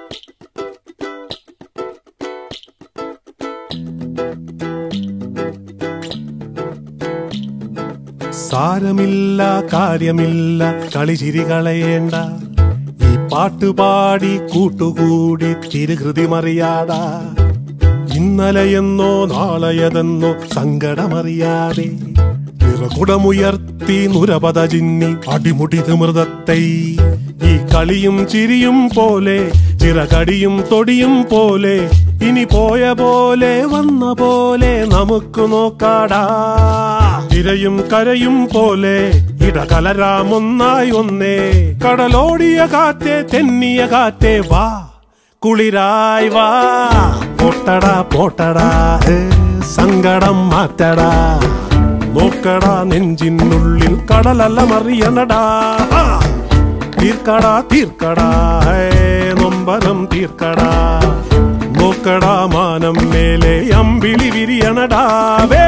സാരമില്ല കാര്യമില്ല കളിചിരി കളയേണ്ട ഈ പാട്ടുപാടി കൂട്ടുകൂടി തിരുഹൃതി മറിയാടാ ഇന്നലെയെന്നോ നാളെയതെന്നോ സങ്കടമറിയാതെ നിറകുടമുയർത്തി നുരപത ചിന്നി അടിമുടി തിമൃതത്തെ ഈ കളിയും ചിരിയും പോലെ ചിറകടിയും തൊടിയും പോലെ ഇനി പോയ പോലെ വന്ന പോലെ നമുക്ക് നോക്കാടാ തിരയും കരയും പോലെ ഇടകലരാമൊന്നായി ഒന്നേ കടലോടിയ കാറ്റേ തെന്നിയ കാറ്റേ വാ കുളിരായി വാ പൊട്ടടാ പോട്ടടാ ഹേ, സങ്കടം മാറ്റടാ നോക്കടാ നെഞ്ചിനുള്ളിൽ കടലല്ല മറിയണടാ ആ, തീർക്കടാ തീർക്കടാ ഹേ, നൊമ്പരം തീർക്കടാ നോക്കടാ മാനം മേലെ അമ്പിളി വിരിയണടാ വേ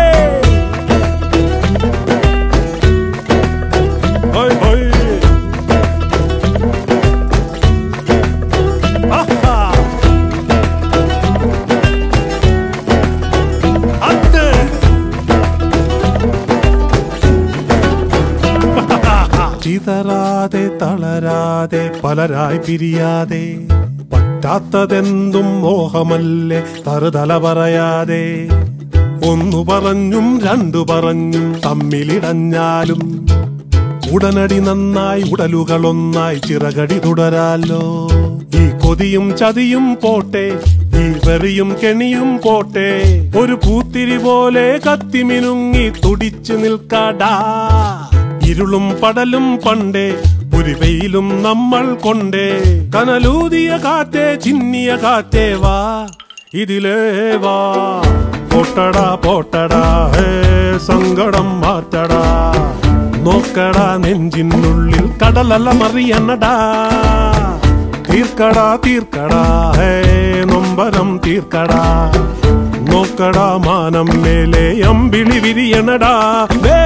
ഹോയ് ഹോയ് ആഹാ അത് ചിതറാതെ തളരാതെ പലരായി പിരിയാതെ പറ്റാത്തതെന്തും മോഹമല്ലേ തറുതല പറയാതെ ഒന്നു പറഞ്ഞും രണ്ടു പറഞ്ഞും തമ്മിലിടഞ്ഞാലും ഉടനടി നന്നായി ഉടലുകളൊന്നായി ചിറകടി തുടരാലോ ഈ കൊതിയും ചതിയും പോട്ടെ ഈ വെറിയും കെണിയും പോട്ടെ ഒരു പൂത്തിരി പോലെ കത്തിമിനുങ്ങി തുടിച്ചു നിൽക്കാടാ ഇരുളും പടലും പണ്ടേ ഒരു വെയിലും നമ്മൾ കൊണ്ടേ കനലൂതിയ കാറ്റേ ചിന്നിയ കാറ്റേ വാ ഇതിലേ വാ പൊട്ടടാ പോട്ടടാ ഹേ സങ്കടം മാറ്റടാ നോക്കടാ നെഞ്ചിനുള്ളിൽ കടലല്ല മറിയണടാ തീർക്കടാ തീർക്കടാ ഹേ നൊമ്പരം തീർക്കടാ നോക്കടാ മാനം മേലെ അമ്പിളി വിരിയണടാ വേ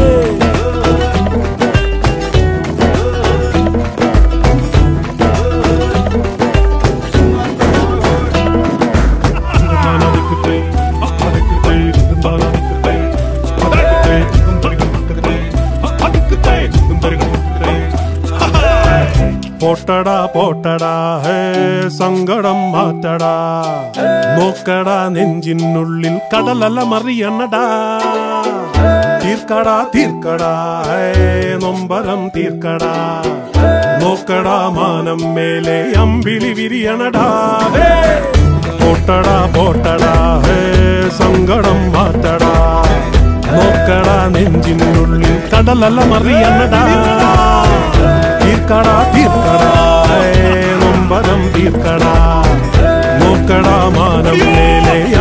പോട്ടടാ പോട്ടടാ ഹേ സങ്കടം മാറ്റടാ നോക്കടാ നെഞ്ചിനുള്ളിൽ കടലല്ല മറിയണടാ തീർക്കടാ തീർക്കടാ ഹേ നൊമ്പരം തീർക്കടാ നോക്കടാ മാനം മേലെ അമ്പിളി വിരിയണടാ ഹേ പോട്ടടാ പോട്ടടാ ഹേ സങ്കടം മാറ്റടാ നോക്കടാ നെഞ്ചിനുള്ളിൽ കടലല്ല മറിയണടാ തീർക്കടാ തീർക്കടാ ഹേ നൊമ്പരം തീർക്കടാ നോക്കടാ മാനം മേലെ